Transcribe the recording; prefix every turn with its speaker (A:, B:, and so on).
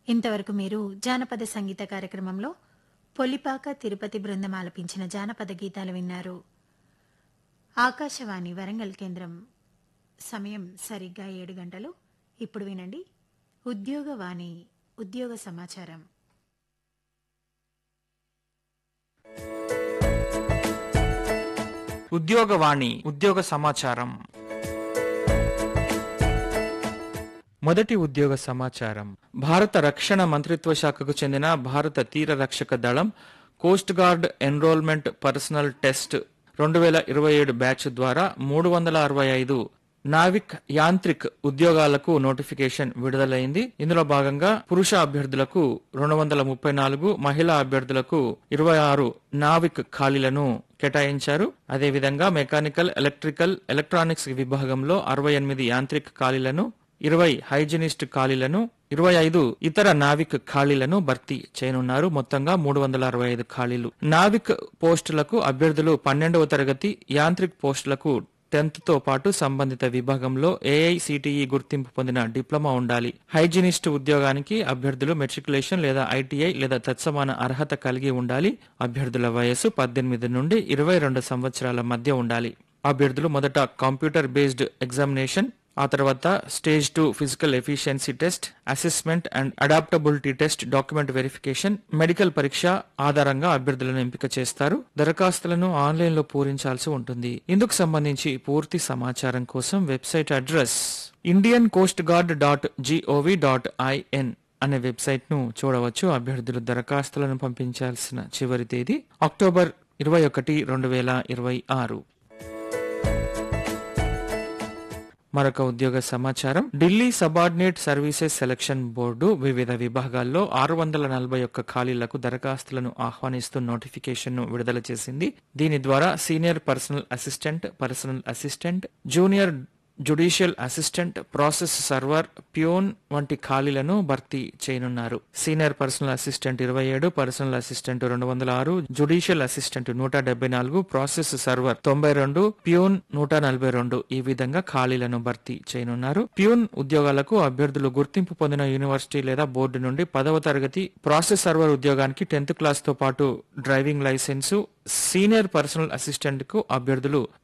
A: ఇంతవరకు మీరు జానపద సంగీత కార్యక్రమంలో పొలిపాక తిరుపతి బృందం ఆలపించిన జానపద గీతాలు విన్నారు ఆకాశవాణి వరంగల్ కేంద్రం సమయం సరిగ్గా ఏడు గంటలు ఇప్పుడు వినండి ఉద్యోగవాణి ఉద్యోగ సమాచారం
B: ఉద్యోగవాణి ఉద్యోగ సమాచారం మొదటి ఉద్యోగ సమాచారం భారత రక్షణ మంత్రిత్వ శాఖకు చెందిన భారత తీర రక్షక దళం coast guard enrolment personnel test రెండు వేల ఇరవై ఏడు బ్యాచ్ ద్వారా మూడు వందల అరవై ఐదు నావిక్ యాంత్రిక్ ఉద్యోగాలకు నోటిఫికేషన్ విడుదలైంది ఇందులో భాగంగా పురుష అభ్యర్థులకు రెండు వందల ముప్పై నాలుగు మహిళా అభ్యర్థులకు ఇరవై ఆరు నావిక్ ఖాళీలను కేటాయించారు అదేవిధంగా మెకానికల్ ఎలక్ట్రికల్ ఎలక్ట్రానిక్స్ విభాగంలో అరవై ఎనిమిది యాంత్రిక్ ఖాళీలను ఇరవై హైజినిస్ట్ ఖాళీలను ఇరవై ఐదు ఇతర నావిక్ ఖాళీలను భర్తీ చేయనున్నారు మొత్తంగా మూడు వందల అరవై ఐదు ఖాళీలు నావిక్ పోస్టులకు అభ్యర్థులు పన్నెండవ తరగతి యాంత్రిక్ పోస్టులకు టెన్త్ తో పాటు సంబంధిత విభాగంలో ఏఐసిటిఈ గుర్తింపు పొందిన డిప్లొమా ఉండాలి హైజినిస్ట్ ఉద్యోగానికి అభ్యర్థులు మెట్రికులేషన్ లేదా ఐటీఐ లేదా తత్సమాన అర్హత కలిగి ఉండాలి అభ్యర్థుల వయస్సు పద్దెనిమిది నుండి ఇరవై రెండు సంవత్సరాల మధ్య ఉండాలి అభ్యర్థులు మొదట కంప్యూటర్ బేస్డ్ ఎగ్జామినేషన్ ఆ తర్వాత stage two physical efficiency test assessment and adaptability test document verification medical పరీక్ష ఆధారంగా అభ్యర్థులను ఎంపిక చేస్తారు దరఖాస్తులను ఆన్లైన్ లో పూరించాల్సి ఉంటుంది ఇందుకు సంబంధించి పూర్తి సమాచారం కోసం website address Indian coast guard dot GOV dot IN అనే వెబ్సైట్ ను చూడవచ్చు అభ్యర్థులు దరఖాస్తులను పంపించాల్సిన చివరి తేదీ అక్టోబర్ ఇరవై ఒకటి రెండు వేల ఇరవై ఆరు మరొక ఉద్యోగ సమాచారం Delhi subordinate services selection board వివిధ విభాగాల్లో ఆరు వందల నలభై ఒక్క ఖాళీలకు దరఖాస్తులను ఆహ్వానిస్తూ నోటిఫికేషన్ ను విడుదల చేసింది దీని ద్వారా senior personal assistant personal assistant junior judicial assistant process server peon వంటి ఖాళీలను భర్తీ చేయనున్నారు సీనియర్ పర్సనల్ అసిస్టెంట్ ఇరవై ఏడు పర్సనల్ అసిస్టెంట్ రెండు వందల ఆరు జుడిషియల్ అసిస్టెంట్ నూట డెబ్బై నాలుగు ప్రాసెస్ సర్వర్ తొంభై రెండు ప్యూన్ నూట నలభై రెండు ఈ విధంగా ఖాళీలను భర్తీ చేయనున్నారు ప్యూన్ ఉద్యోగాలకు అభ్యర్థులు గుర్తింపు పొందిన యూనివర్సిటీ లేదా బోర్డు నుండి పదవ తరగతి ప్రాసెస్ సర్వర్ ఉద్యోగానికి టెన్త్ క్లాస్ తో పాటు driving licence senior personal assistant కు అభ్యర్థులు